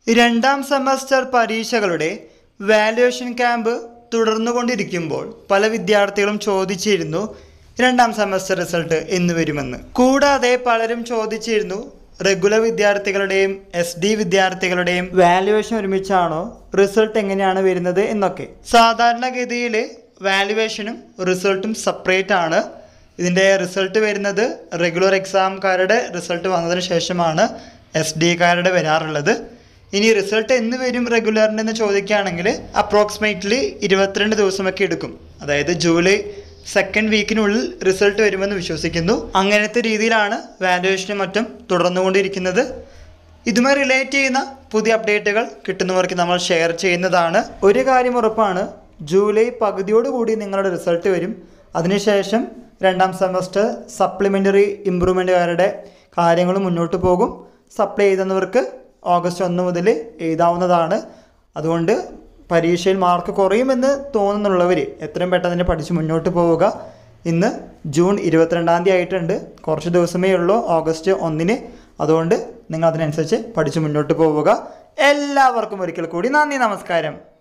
രണ്ടാം സെമസ്റ്റർ പരീക്ഷകളുടെ valuation camp തുടർന്നുകൊണ്ടിരിക്കുമ്പോൾ പല വിദ്യാർത്ഥികളും ചോദിച്ചിരുന്നു രണ്ടാം സെമസ്റ്റർ റിസൾട്ട് എന്ന് വരുമെന്ന് കൂടാതെ പലരും ചോദിച്ചിരുന്നു റെഗുലർ വിദ്യാർത്ഥികളുടെയും എസ് ഡി വിദ്യാർത്ഥികളുടെയും വാല്യുവേഷൻ ഒരുമിച്ചാണോ റിസൾട്ട് എങ്ങനെയാണ് വരുന്നത് എന്നൊക്കെ സാധാരണഗതിയിൽ വാല്യുവേഷനും റിസൾട്ടും സെപ്പറേറ്റ് ആണ് ഇതിൻ്റെ റിസൾട്ട് വരുന്നത് റെഗുലർ എക്സാംകാരുടെ റിസൾട്ട് വന്നതിന് ശേഷമാണ് എസ് ഡിക്കാരുടെ വരാറുള്ളത് ഇനി റിസൾട്ട് എന്ന് വരും റെഗുലറിൻ്റെ എന്ന് ചോദിക്കുകയാണെങ്കിൽ അപ്രോക്സിമേറ്റ്ലി ഇരുപത്തിരണ്ട് ദിവസമൊക്കെ എടുക്കും അതായത് ജൂലൈ സെക്കൻഡ് വീക്കിനുള്ളിൽ റിസൾട്ട് വരുമെന്ന് വിശ്വസിക്കുന്നു അങ്ങനത്തെ രീതിയിലാണ് വാല്യുവേഷനും മറ്റും തുടർന്നുകൊണ്ടിരിക്കുന്നത് ഇതുമായി റിലേറ്റ് ചെയ്യുന്ന പുതിയ അപ്ഡേറ്റുകൾ കിട്ടുന്നവർക്ക് നമ്മൾ ഷെയർ ചെയ്യുന്നതാണ് ഒരു കാര്യം ഉറപ്പാണ് ജൂലൈ പകുതിയോടുകൂടി നിങ്ങളുടെ റിസൾട്ട് വരും അതിനുശേഷം രണ്ടാം സെമസ്റ്റർ സപ്ലിമെൻ്ററി ഇമ്പ്രൂവ്മെൻറ്റുകാരുടെ കാര്യങ്ങൾ മുന്നോട്ട് പോകും സപ്ലൈ ചെയ്തുന്നവർക്ക് ഓഗസ്റ്റ് ഒന്ന് മുതൽ എഴുതാവുന്നതാണ് അതുകൊണ്ട് പരീക്ഷയിൽ മാർക്ക് കുറയുമെന്ന് തോന്നുന്നുള്ളവർ എത്രയും പെട്ടെന്ന് തന്നെ പഠിച്ച് മുന്നോട്ട് പോവുക ഇന്ന് ജൂൺ ഇരുപത്തിരണ്ടാം തീയതി ആയിട്ടുണ്ട് കുറച്ച് ദിവസമേ ഉള്ളൂ ഓഗസ്റ്റ് ഒന്നിന് അതുകൊണ്ട് നിങ്ങൾ അതിനനുസരിച്ച് പഠിച്ച് മുന്നോട്ട് പോവുക എല്ലാവർക്കും ഒരിക്കൽ കൂടി നന്ദി നമസ്കാരം